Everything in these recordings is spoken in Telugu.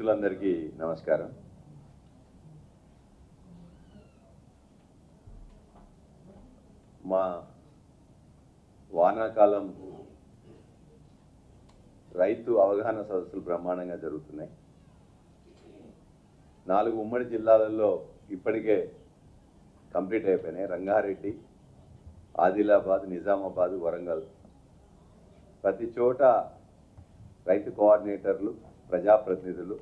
మిత్రులందరికీ నమస్కారం మా వానాకాలం రైతు అవగాహన సదస్సులు బ్రహ్మాండంగా జరుగుతున్నాయి నాలుగు ఉమ్మడి జిల్లాలలో ఇప్పటికే కంప్లీట్ అయిపోయినాయి రంగారెడ్డి ఆదిలాబాద్ నిజామాబాద్ వరంగల్ ప్రతి చోట రైతు కోఆర్డినేటర్లు ప్రజాప్రతినిధులు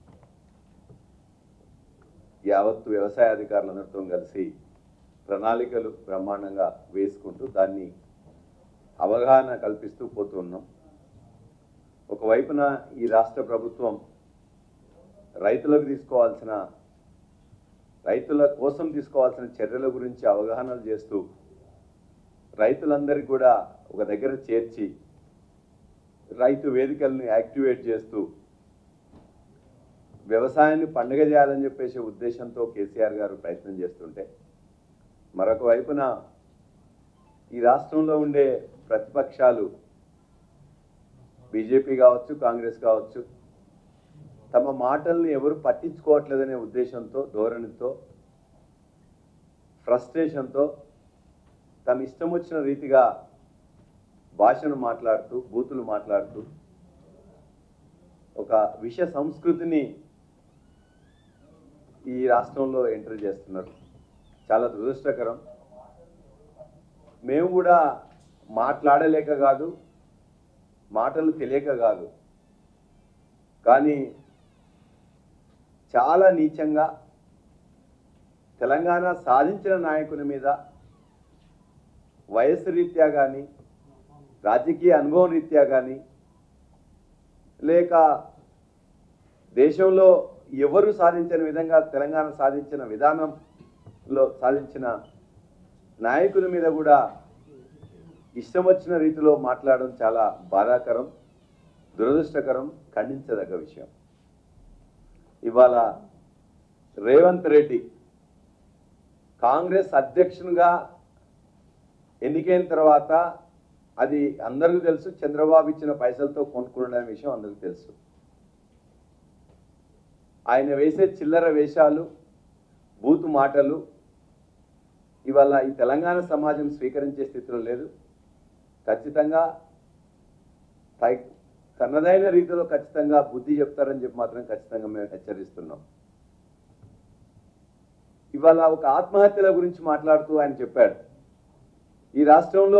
యావత్తు వ్యవసాయ అధికారులందరితో కలిసి ప్రణాళికలు బ్రహ్మాండంగా వేసుకుంటూ దాన్ని అవగాహన కల్పిస్తూ పోతున్నాం ఒకవైపున ఈ రాష్ట్ర ప్రభుత్వం రైతులకు తీసుకోవాల్సిన రైతుల కోసం తీసుకోవాల్సిన చర్యల గురించి అవగాహనలు చేస్తూ రైతులందరికీ కూడా ఒక దగ్గర చేర్చి రైతు వేదికలను యాక్టివేట్ చేస్తూ వ్యవసాయాన్ని పండుగ చేయాలని చెప్పేసి ఉద్దేశంతో కేసీఆర్ గారు ప్రయత్నం చేస్తుంటే మరొక వైపున ఈ రాష్ట్రంలో ఉండే ప్రతిపక్షాలు బీజేపీ కావచ్చు కాంగ్రెస్ కావచ్చు తమ మాటల్ని ఎవరు పట్టించుకోవట్లేదనే ఉద్దేశంతో ధోరణితో ఫ్రస్ట్రేషన్తో తమ ఇష్టం వచ్చిన రీతిగా భాషను మాట్లాడుతూ బూతులు మాట్లాడుతూ ఒక విష సంస్కృతిని ఈ రాష్ట్రంలో ఎంటర్ చేస్తున్నారు చాలా దురదృష్టకరం మేము కూడా మాట్లాడలేక కాదు మాటలు తెలియక కాదు కానీ చాలా నీచంగా తెలంగాణ సాధించిన నాయకుని మీద వయస్సు రీత్యా కానీ రాజకీయ అనుభవం రీత్యా కానీ లేక దేశంలో ఎవరు సాధించిన విధంగా తెలంగాణ సాధించిన విధానంలో సాధించిన నాయకుల మీద కూడా ఇష్టం వచ్చిన రీతిలో మాట్లాడడం చాలా బాధాకరం దురదృష్టకరం ఖండించదగ్గ విషయం ఇవాళ రేవంత్ రెడ్డి కాంగ్రెస్ అధ్యక్షునిగా ఎన్నికైన తర్వాత అది అందరికీ తెలుసు చంద్రబాబు ఇచ్చిన పైసలతో కొనుక్కున్న విషయం అందరికీ తెలుసు ఆయన వేసే చిల్లర వేషాలు బూతు మాటలు ఇవాళ ఈ తెలంగాణ సమాజం స్వీకరించే స్థితిలో లేదు ఖచ్చితంగా తై- తనదైన రీతిలో ఖచ్చితంగా బుద్ధి చెప్తారని చెప్పి మాత్రం ఖచ్చితంగా మేము హెచ్చరిస్తున్నాం ఇవాళ ఒక ఆత్మహత్యల గురించి మాట్లాడుతూ ఆయన చెప్పాడు ఈ రాష్ట్రంలో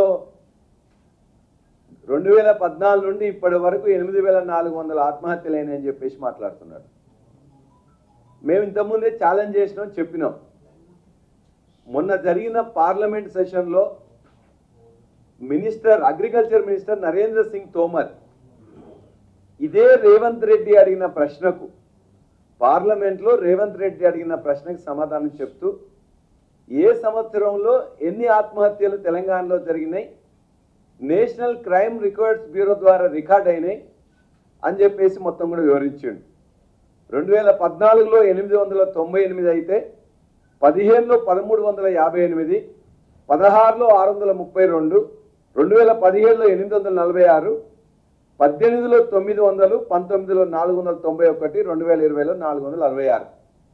రెండు వేల పద్నాలుగు నుండి ఇప్పటి వరకు ఎనిమిది వేల నాలుగు వందల ఆత్మహత్యలు అయినాయని చెప్పేసి మాట్లాడుతున్నాడు మేము ఇంతకుముందే ఛాలెంజ్ చేసినాం చెప్పినాం మొన్న జరిగిన పార్లమెంట్ సెషన్లో minister agriculture minister Narendra Singh Tomar ఇదే రేవంత్ రెడ్డి అడిగిన ప్రశ్నకు పార్లమెంట్లో రేవంత్ రెడ్డి అడిగిన ప్రశ్నకు సమాధానం చెప్తూ ఏ సంవత్సరంలో ఎన్ని ఆత్మహత్యలు తెలంగాణలో జరిగినాయి నేషనల్ క్రైమ్ రికార్డ్స్ బ్యూరో ద్వారా రికార్డ్ అయినాయి అని చెప్పేసి మొత్తం కూడా వివరించిండు రెండు వేల పద్నాలుగులో ఎనిమిది వందల తొంభై ఎనిమిది అయితే పదిహేనులో పదమూడు వందల యాభై ఎనిమిది పదహారులో ఆరు వందల ముప్పై రెండు రెండు వేల పదిహేడులో ఎనిమిది వందల నలభై ఆరు పద్దెనిమిదిలో తొమ్మిది వందలు పంతొమ్మిదిలో నాలుగు వందల తొంభై ఒకటి రెండు వేల ఇరవైలో నాలుగు వందల అరవై ఆరు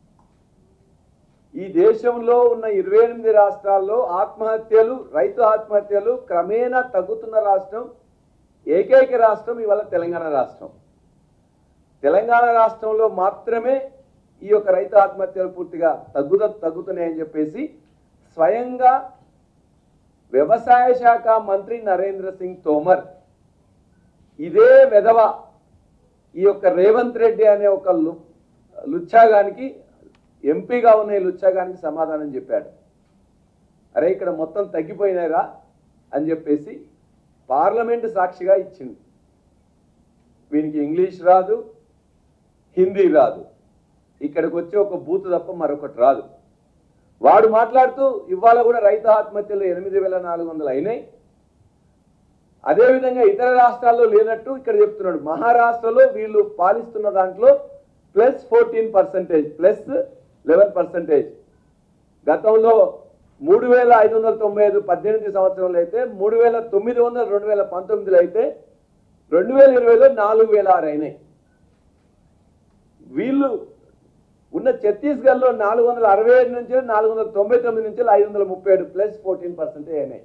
ఈ దేశంలో ఉన్న ఇరవై ఎనిమిది రాష్ట్రాల్లో ఆత్మహత్యలు రైతు ఆత్మహత్యలు క్రమేణా తగ్గుతున్న రాష్ట్రం ఏకైక రాష్ట్రం ఇవాళ తెలంగాణ రాష్ట్రం తెలంగాణ రాష్ట్రంలో మాత్రమే ఈ యొక్క రైతు ఆత్మహత్యలు పూర్తిగా తగ్గుత తగ్గుతున్నాయని చెప్పేసి స్వయంగా వ్యవసాయ శాఖ మంత్రి నరేంద్ర సింగ్ తోమర్ ఇదే వెధవ ఈ యొక్క రేవంత్ రెడ్డి అనే ఒక లు లుచ్చాగానికి ఎంపీగా ఉన్న ఈ లుచ్చాగానికి సమాధానం చెప్పాడు అరే ఇక్కడ మొత్తం తగ్గిపోయినారా అని చెప్పేసి పార్లమెంటు సాక్షిగా ఇచ్చింది వీనికి ఇంగ్లీష్ రాదు హిందీ రాదు ఇక్కడికి వచ్చి ఒక బూత్ తప్ప మరొకటి రాదు వాడు మాట్లాడుతూ ఇవాళ కూడా రైతు ఆత్మహత్యలు ఎనిమిది వేల నాలుగు వందలు అయినాయి అదేవిధంగా ఇతర రాష్ట్రాల్లో లేనట్టు ఇక్కడ చెప్తున్నాడు మహారాష్ట్రలో వీళ్ళు పాలిస్తున్న దాంట్లో plus fourteen percentage plus eleven percentage గతంలో మూడు వేల ఐదు వందల తొంభై ఐదు పద్దెనిమిది సంవత్సరంలో అయితే మూడు వేల తొమ్మిది వందల రెండు వేల పంతొమ్మిదిలో అయితే రెండు వేల ఇరవైలో నాలుగు వేల ఆరు అయినాయి వీళ్ళు ఉన్న ఛత్తీస్గఢ్లో నాలుగు వందల అరవై ఏడు నుంచి నాలుగు వందల తొంభై తొమ్మిది నుంచి ఐదు వందల ముప్పై ఏడు ప్లస్ ఫోర్టీన్ పర్సెంటే అయినాయి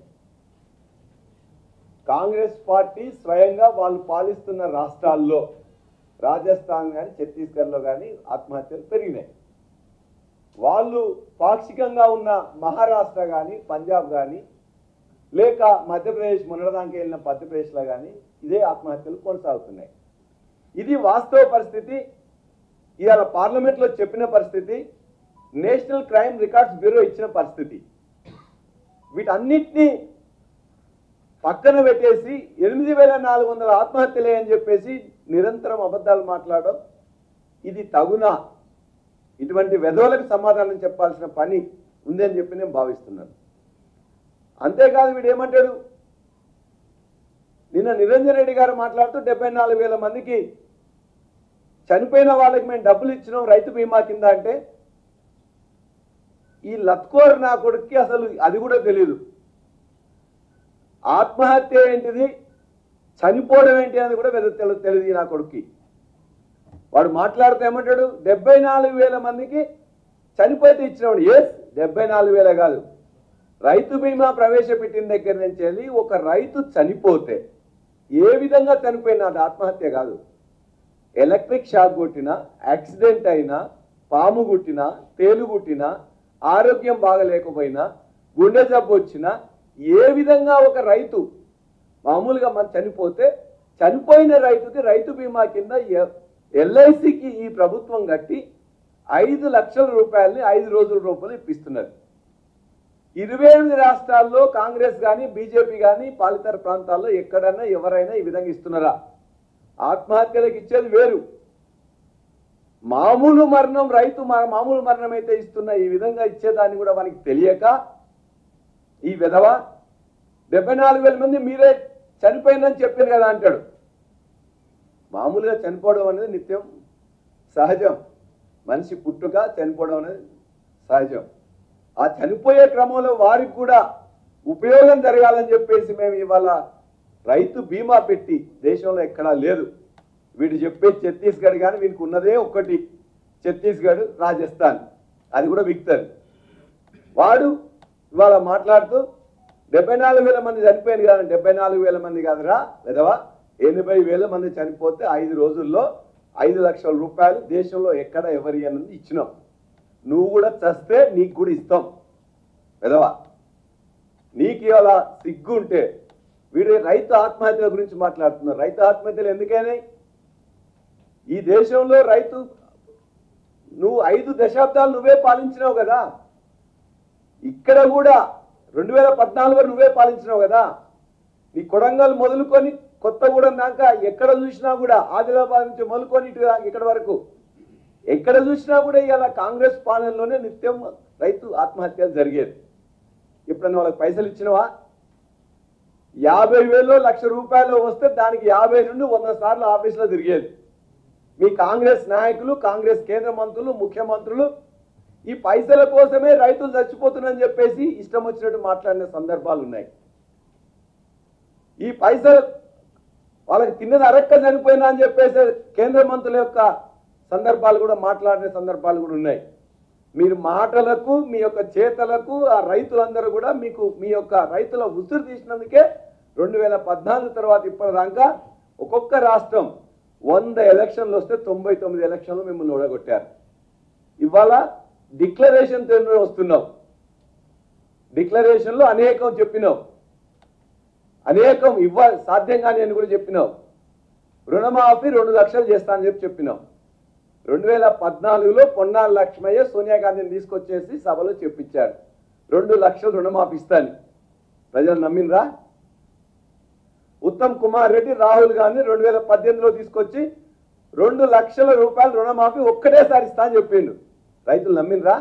కాంగ్రెస్ పార్టీ స్వయంగా వాళ్ళు పాలిస్తున్న రాష్ట్రాల్లో రాజస్థాన్ కానీ ఛత్తీస్గఢ్లో కానీ ఆత్మహత్యలు పెరిగినాయి వాళ్ళు పాక్షికంగా ఉన్న మహారాష్ట్ర కానీ పంజాబ్ కానీ లేక మధ్యప్రదేశ్ మొన్నటిదానికి వెళ్ళిన మధ్యప్రదేశ్లో కానీ ఇదే ఆత్మహత్యలు కొనసాగుతున్నాయి ఇది వాస్తవ పరిస్థితి ఇవాళ పార్లమెంట్లో చెప్పిన పరిస్థితి నేషనల్ క్రైమ్ రికార్డ్స్ బ్యూరో ఇచ్చిన పరిస్థితి వీటన్నిటినీ పక్కన పెట్టేసి ఎనిమిది వేల నాలుగు వందల ఆత్మహత్యలే అని చెప్పేసి నిరంతరం అబద్ధాలు మాట్లాడడం ఇది తగునా ఇటువంటి వెధవలకు సమాధానం చెప్పాల్సిన పని ఉందని చెప్పి నేను భావిస్తున్నాను అంతేకాదు వీడు ఏమంటాడు నిన్న నిరంజన్ రెడ్డి గారు మాట్లాడుతూ డెబ్బై నాలుగు వేల మందికి చనిపోయిన వాళ్ళకి మేము డబ్బులు ఇచ్చినాం రైతు బీమా కింద అంటే ఈ లత్కోర్ నా కొడుక్కి అసలు అది కూడా తెలియదు ఆత్మహత్య ఏంటిది చనిపోవడం ఏంటి అనేది కూడా వెద- తెలు- తెలియదు ఈ నా కొడుక్కి వాడు మాట్లాడుతూ ఏమంటాడు డెబ్బై నాలుగు వేల మందికి చనిపోతే ఇచ్చినవాడు ఎస్ డెబ్బై నాలుగు వేల కాదు రైతు బీమా ప్రవేశపెట్టిన దగ్గర నుంచి వెళ్ళి ఒక రైతు చనిపోతే ఏ విధంగా చనిపోయినా అది ఆత్మహత్య కాదు ఎలక్ట్రిక్ షాక్ కొట్టినా యాక్సిడెంట్ అయినా పాము గుట్టినా తేలు గుట్టినా ఆరోగ్యం బాగలేకపోయినా గుండె జబ్బు వచ్చినా ఏ విధంగా ఒక రైతు మామూలుగా మనం చనిపోతే చనిపోయిన రైతుకి రైతు బీమా కింద ఎల్ఐసికి ఈ ప్రభుత్వం కట్టి ఐదు లక్షల రూపాయలని ఐదు రోజుల రూపాయలు ఇప్పిస్తున్నది ఇరవై ఎనిమిది రాష్ట్రాల్లో కాంగ్రెస్ కానీ బీజేపీ కానీ పాలితర ప్రాంతాల్లో ఎక్కడైనా ఎవరైనా ఈ విధంగా ఇస్తున్నారా ఆత్మహత్యలకు ఇచ్చేది వేరు మామూలు మరణం రైతు మా- మామూలు మరణం అయితే ఇస్తున్న ఈ విధంగా ఇచ్చేదాన్ని కూడా మనకి తెలియక ఈ విధవ డెబ్బై నాలుగు వేల మంది మీరే చనిపోయిందని చెప్పారు కదా అంటాడు మామూలుగా చనిపోవడం అనేది నిత్యం సహజం మనిషి పుట్టుక చనిపోవడం అనేది సహజం ఆ చనిపోయే క్రమంలో వారికి కూడా ఉపయోగం జరగాలని చెప్పేసి మేము ఇవాళ రైతు బీమా పెట్టి దేశంలో ఎక్కడా లేదు వీడు చెప్పే ఛత్తీస్గఢ్ కానీ వీనికి ఉన్నదే ఒక్కటి ఛత్తీస్గఢ్ రాజస్థాన్ అది కూడా విక్తది వాడు ఇవాళ మాట్లాడుతూ డెబ్బై నాలుగు వేల మంది చనిపోయింది కదా డెబ్బై నాలుగు వేల మంది కాదురా విధవా ఎనభై వేల మంది చనిపోతే ఐదు రోజుల్లో ఐదు లక్షల రూపాయలు దేశంలో ఎక్కడ ఎవరి అన్నది ఇచ్చినాం నువ్వు కూడా చస్తే నీకు కూడా ఇస్తాం విధవా నీకు ఇవాళ సిగ్గు ఉంటే వీడు రైతు ఆత్మహత్యల గురించి మాట్లాడుతున్నారు రైతు ఆత్మహత్యలు ఎందుకైనాయి ఈ దేశంలో రైతు నువ్వు ఐదు దశాబ్దాలు నువ్వే పాలించినావు కదా ఇక్కడ కూడా రెండు వేల పద్నాలుగు వరకు నువ్వే పాలించినావు కదా నీ కొడంగల్ మొదలుకొని కొత్తగూడెం దాకా ఎక్కడ చూసినా కూడా ఆదిలాబాద్ నుంచి మొదలుకొని ఇటు దాకా ఇక్కడ వరకు ఎక్కడ చూసినా కూడా ఇవాళ కాంగ్రెస్ పాలనలోనే నిత్యం రైతు ఆత్మహత్యలు జరిగేది ఎప్పుడన్నా వాళ్ళకి పైసలు ఇచ్చినవా యాభై వేలు లక్ష రూపాయలు వస్తే దానికి యాభై నుండి వంద సార్లు ఆఫీసులో తిరిగేది మీ కాంగ్రెస్ నాయకులు కాంగ్రెస్ కేంద్ర మంత్రులు ముఖ్యమంత్రులు ఈ పైసల కోసమే రైతులు చచ్చిపోతున్నారని చెప్పేసి ఇష్టం వచ్చినట్టు మాట్లాడిన సందర్భాలు ఉన్నాయి ఈ పైసలు వాళ్ళకి తిన్నది అరక్క చనిపోయినా అని చెప్పేసి కేంద్ర మంత్రుల యొక్క సందర్భాలు కూడా మాట్లాడిన సందర్భాలు కూడా ఉన్నాయి మీరు మాటలకు మీ యొక్క చేతలకు ఆ రైతులందరూ కూడా మీకు మీ యొక్క రైతుల ఉసురు తీసినందుకే రెండు వేల పద్నాలుగు తర్వాత ఇప్పటిదాకా ఒక్కొక్క రాష్ట్రం వంద ఎలక్షన్లు వస్తే తొంభై తొమ్మిది ఎలక్షన్లు మిమ్మల్ని ఓడగొట్టారు ఇవాళ డిక్లరేషన్ తో వస్తున్నావు డిక్లరేషన్లో అనేకం చెప్పినావు అనేకం ఇవ్వ సాధ్యం కాని అని కూడా చెప్పినావు రుణమాఫీ రెండు లక్షలు చేస్తానని చెప్పి చెప్పినావు రెండు వేల పద్నాలుగులో పొన్నాల లక్ష్మయ్య సోనియా గాంధీని తీసుకొచ్చేసి సభలో చెప్పించాడు రెండు లక్షలు రుణమాఫీ ఇస్తాను ప్రజలు నమ్మినరా ఉత్తమ్ కుమార్ రెడ్డి రాహుల్ గాంధీ రెండు వేల పద్దెనిమిదిలో తీసుకొచ్చి రెండు లక్షల రూపాయలు రుణమాఫీ ఒక్కటేసారి ఇస్తా అని చెప్పిండు రైతులు నమ్మినరా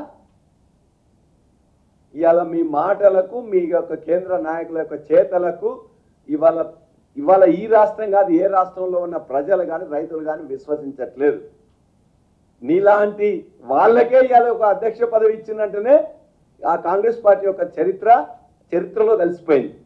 ఇవాళ మీ మాటలకు మీ యొక్క కేంద్ర నాయకుల యొక్క చేతలకు ఇవాళ ఇవాళ ఈ రాష్ట్రం కాదు ఏ రాష్ట్రంలో ఉన్న ప్రజలు కానీ రైతులు కానీ విశ్వసించట్లేదు నీలాంటి వాళ్ళకే ఇవాళ ఒక అధ్యక్ష పదవి ఇచ్చిందంటేనే ఆ కాంగ్రెస్ పార్టీ యొక్క చరిత్ర చరిత్రలో కలిసిపోయింది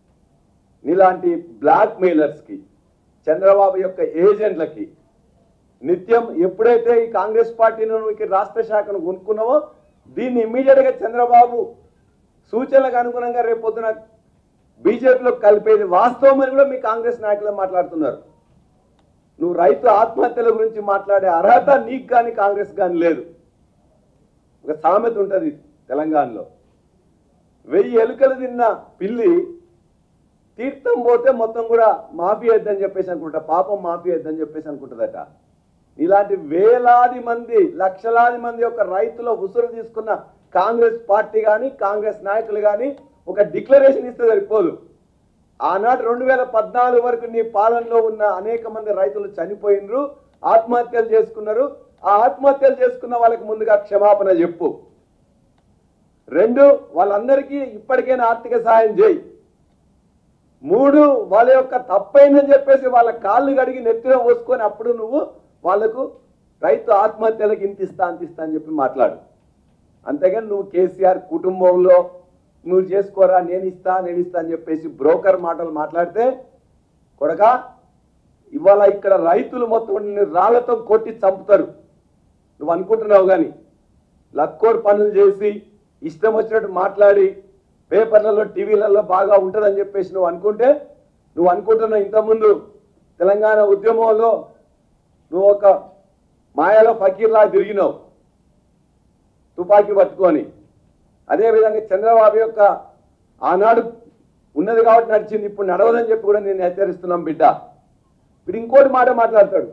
నీలాంటి బ్లాక్ మెయిలర్స్కి చంద్రబాబు యొక్క ఏజెంట్లకి నిత్యం ఎప్పుడైతే ఈ కాంగ్రెస్ పార్టీని నువ్వు ఇక్కడ రాష్ట్ర శాఖను కొనుక్కున్నావో దీన్ని ఇమ్మీడియట్ గా చంద్రబాబు సూచనలకు అనుగుణంగా రేపు పొద్దున బీజేపీలో కలిపేది వాస్తవం అని కూడా మీ కాంగ్రెస్ నాయకులు మాట్లాడుతున్నారు నువ్వు రైతు ఆత్మహత్యల గురించి మాట్లాడే అర్హత నీకు కానీ కాంగ్రెస్ కానీ లేదు ఒక సామెత ఉంటుంది తెలంగాణలో వెయ్యి ఎలుకలు తిన్న పిల్లి తీర్థం పోతే మొత్తం కూడా మాఫీ అని చెప్పేసి అనుకుంటా పాపం మాఫీ అని చెప్పేసి అనుకుంటుందట ఇలాంటి వేలాది మంది లక్షలాది మంది యొక్క రైతుల ఉసురు తీసుకున్న కాంగ్రెస్ పార్టీ కానీ కాంగ్రెస్ నాయకులు కానీ ఒక డిక్లరేషన్ ఇస్తే సరిపోదు ఆనాడు రెండు వేల పద్నాలుగు వరకు నీ పాలనలో ఉన్న అనేక మంది రైతులు చనిపోయినరు ఆత్మహత్యలు చేసుకున్నారు ఆ ఆత్మహత్యలు చేసుకున్న వాళ్ళకి ముందుగా క్షమాపణ చెప్పు రెండు వాళ్ళందరికీ ఇప్పటికైనా ఆర్థిక సహాయం చేయి మూడు వాళ్ళ యొక్క తప్పైందని చెప్పేసి వాళ్ళ కాళ్ళు కడిగి నెత్తిన పోసుకొని అప్పుడు నువ్వు వాళ్ళకు రైతు ఆత్మహత్యలకు ఇంత ఇస్తా అంత ఇస్తా అని చెప్పి మాట్లాడు అంతేగాని నువ్వు కేసీఆర్ కుటుంబంలో నువ్వు చేసుకోరా నేను ఇస్తా నేను ఇస్తా అని చెప్పేసి బ్రోకర్ మాటలు మాట్లాడితే కొడక ఇవాళ ఇక్కడ రైతులు మొత్తం నిన్ను రాళ్లతో కొట్టి చంపుతారు నువ్వు అనుకుంటున్నావు కానీ లక్కోడు పనులు చేసి ఇష్టం వచ్చినట్టు మాట్లాడి పేపర్లలో టీవీలలో బాగా ఉంటుందని చెప్పేసి నువ్వు అనుకుంటే నువ్వు అనుకుంటున్నావు ఇంతకుముందు తెలంగాణ ఉద్యమంలో నువ్వు ఒక మాయలో ఫకీర్లా తిరిగినావు తుపాకీ పట్టుకొని అదేవిధంగా చంద్రబాబు యొక్క ఆనాడు ఉన్నది కాబట్టి నడిచింది ఇప్పుడు నడవదని చెప్పి కూడా నేను హెచ్చరిస్తున్నాం బిడ్డ ఇప్పుడు ఇంకోటి మాట మాట్లాడతాడు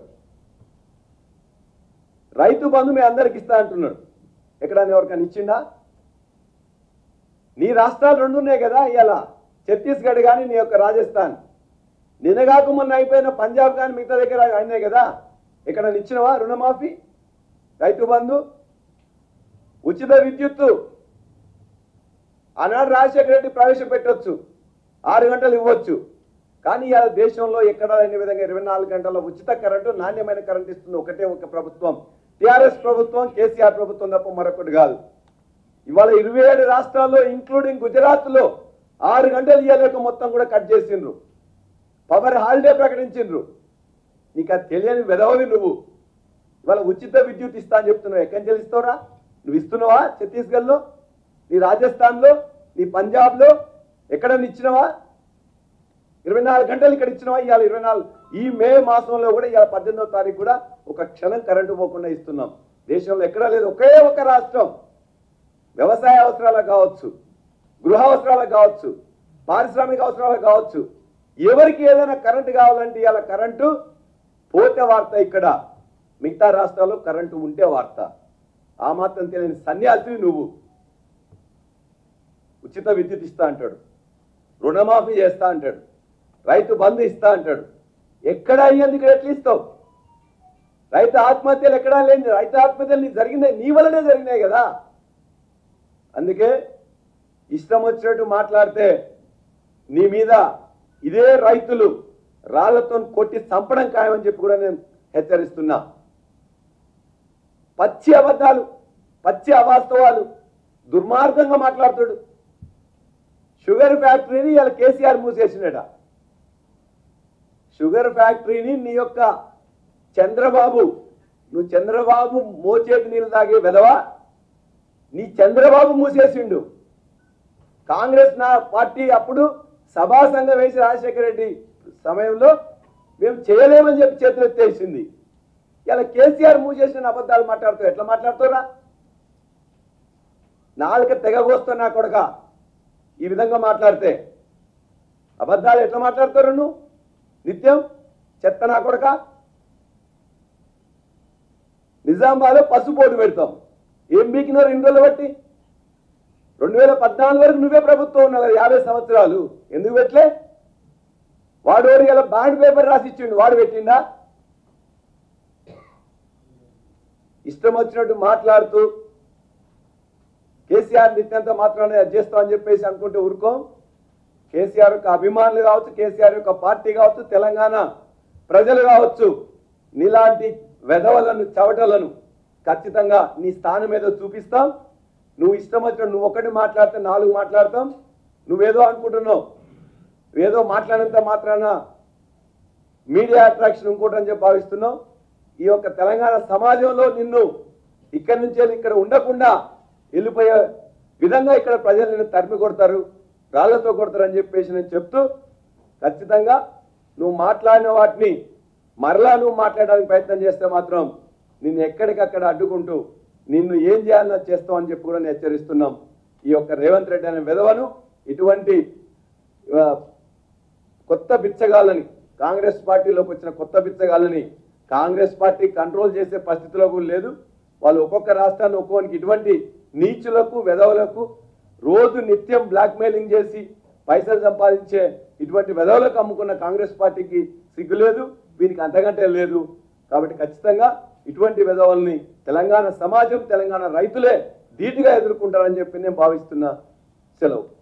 రైతు బంధు మీ అందరికి ఇస్తా అంటున్నాడు ఎక్కడైనా ఎవరికైనా ఇచ్చిండా నీ రాష్ట్రాలు రెండు ఉన్నాయి కదా ఇవాళ ఛత్తీస్గఢ్ కానీ నీ యొక్క రాజస్థాన్ నిన్నగాక మొన్న అయిపోయిన పంజాబ్ కానీ మిగతా దగ్గర అయినాయి కదా ఇక్కడ ఇచ్చినవా రుణమాఫీ రైతు బంధు ఉచిత విద్యుత్తు ఆనాడు రాజశేఖర రెడ్డి ప్రవేశపెట్టొచ్చు ఆరు గంటలు ఇవ్వచ్చు కానీ ఇవాళ దేశంలో ఎక్కడ లేని విధంగా ఇరవై నాలుగు గంటల ఉచిత కరెంటు నాణ్యమైన కరెంట్ ఇస్తుంది ఒకటే ఒక ప్రభుత్వం టిఆర్ఎస్ ప్రభుత్వం కేసీఆర్ ప్రభుత్వం తప్ప మరొకటి కాదు ఇవాళ ఇరవై ఏడు రాష్ట్రాల్లో ఇంక్లూడింగ్ గుజరాత్లో ఆరు గంటలు ఇయ్యలేక మొత్తం కూడా కట్ చేసిండ్రు పవర్ హాలిడే ప్రకటించిండ్రు నీకు అది తెలియని వెదవవి నువ్వు ఇవాళ ఉచిత విద్యుత్ ఇస్తా అని చెప్తున్నావు ఎక్కడి నుంచి ఇస్తావురా నువ్వు ఇస్తున్నావా ఛత్తీస్గఢ్లో నీ రాజస్థాన్లో నీ పంజాబ్లో ఎక్కడన్నా ఇచ్చినవా ఇరవై నాలుగు గంటలు ఇక్కడ ఇచ్చినవా ఇవాళ ఇరవై నాలుగు ఈ మే మాసంలో కూడా ఇవాళ పద్దెనిమిదవ తారీఖు కూడా ఒక క్షణం కరెంటు పోకుండా ఇస్తున్నాం దేశంలో ఎక్కడా లేదు ఒకే ఒక రాష్ట్రం వ్యవసాయ అవసరాలకు కావచ్చు గృహ అవసరాలకు కావచ్చు పారిశ్రామిక అవసరాలకు కావచ్చు ఎవరికి ఏదైనా కరెంటు కావాలంటే ఇవాళ కరెంటు పోతే వార్త ఇక్కడ మిగతా రాష్ట్రాల్లో కరెంటు ఉంటే వార్త ఆ మాత్రం తెలియని సన్యాసివి నువ్వు ఉచిత విద్యుత్ ఇస్తా అంటాడు రుణమాఫీ చేస్తా అంటాడు రైతు బంధు ఇస్తా అంటాడు ఎక్కడ అయ్యింది ఇక్కడ ఎట్లా ఇస్తావు రైతు ఆత్మహత్యలు ఎక్కడా లేని రైతు ఆత్మహత్యలు నీకు జరిగినాయి నీ వల్లనే జరిగినాయి కదా అందుకే ఇష్టం వచ్చినట్టు మాట్లాడితే నీ మీద ఇదే రైతులు రాళ్లతో కొట్టి చంపడం ఖాయమని చెప్పి కూడా నేను హెచ్చరిస్తున్నా పచ్చి అబద్ధాలు పచ్చి అవాస్తవాలు దుర్మార్గంగా మాట్లాడుతాడు షుగర్ ఫ్యాక్టరీని ఇలా కేసీఆర్ మూసేసినట షుగర్ ఫ్యాక్టరీని నీ యొక్క చంద్రబాబు నువ్వు చంద్రబాబు మోచేటి నీళ్ళు తాగే వెదవా నీ చంద్రబాబు మూసేసిండు కాంగ్రెస్ నా పార్టీ అప్పుడు సభా సంఘం వేసి రాజశేఖర రెడ్డి సమయంలో మేము చేయలేమని చెప్పి చేతులు ఎత్తేసింది ఇలా కేసీఆర్ మూసేసిన అబద్ధాలు మాట్లాడుతూ ఎట్లా మాట్లాడుతారా నాలుక తెగగోస్తున్నా కొడక ఈ విధంగా మాట్లాడితే అబద్ధాలు ఎట్లా మాట్లాడతారు నువ్వు నిత్యం చెత్త నా కొడక నిజామాబాద్లో పసుపోటు పెడతాం ఏం బీకినారు ఇన్ని రోజులు బట్టి రెండు వేల పద్నాలుగు వరకు నువ్వే ప్రభుత్వం ఉన్నావు కదా యాభై సంవత్సరాలు ఎందుకు పెట్టలే వాడు వాడు ఇలా బాండ్ పేపర్ రాసి ఇచ్చిండు వాడు పెట్టిండా ఇష్టం వచ్చినట్టు మాట్లాడుతూ కేసీఆర్ నిత్యంతో మాత్రాన్ని అది చేస్తామని చెప్పేసి అనుకుంటే ఊరుకోం కేసీఆర్ యొక్క అభిమానులు కావచ్చు కేసీఆర్ యొక్క పార్టీ కావచ్చు తెలంగాణ ప్రజలు కావచ్చు నీలాంటి వెధవలను చవటలను ఖచ్చితంగా నీ స్థానం ఏదో చూపిస్తాం నువ్వు ఇష్టం వచ్చినట్టు నువ్వు ఒకటి మాట్లాడితే నాలుగు మాట్లాడతాం నువ్వేదో అనుకుంటున్నావు ఏదో మాట్లాడినంత మాత్రాన మీడియా అట్రాక్షన్ ఇంకోటి అని చెప్పి భావిస్తున్నావు ఈ యొక్క తెలంగాణ సమాజంలో నిన్ను ఇక్కడి నుంచి వెళ్ళి ఇక్కడ ఉండకుండా వెళ్ళిపోయే విధంగా ఇక్కడ ప్రజలు నిన్ను తరిమి కొడతారు రాళ్లతో కొడతారు అని చెప్పేసి నేను చెప్తూ ఖచ్చితంగా నువ్వు మాట్లాడిన వాటిని మరలా నువ్వు మాట్లాడడానికి ప్రయత్నం చేస్తే మాత్రం నిన్ను ఎక్కడికక్కడ అడ్డుకుంటూ నిన్ను ఏం చేయాలన్నా చేస్తామని చెప్పి కూడా నేను హెచ్చరిస్తున్నాం ఈ యొక్క రేవంత్ రెడ్డి అనే విధవను ఇటువంటి ఆ, కొత్త బిచ్చగాళ్ళని కాంగ్రెస్ పార్టీలోకి వచ్చిన కొత్త బిచ్చగాళ్ళని కాంగ్రెస్ పార్టీ కంట్రోల్ చేసే పరిస్థితిలో కూడా లేదు వాళ్ళు ఒక్కొక్క రాష్ట్రాన్ని ఒక్కొక్కరికి ఇటువంటి నీచులకు వెధవలకు రోజు నిత్యం బ్లాక్మెయిలింగ్ చేసి పైసలు సంపాదించే ఇటువంటి వెధవలకు అమ్ముకున్న కాంగ్రెస్ పార్టీకి సిగ్గు లేదు వీనికి అంతకంటే లేదు కాబట్టి ఖచ్చితంగా ఇటువంటి వెధవల్ని తెలంగాణ సమాజం తెలంగాణ రైతులే ధీటుగా ఎదుర్కొంటారని చెప్పి నేను భావిస్తున్నా సెలవు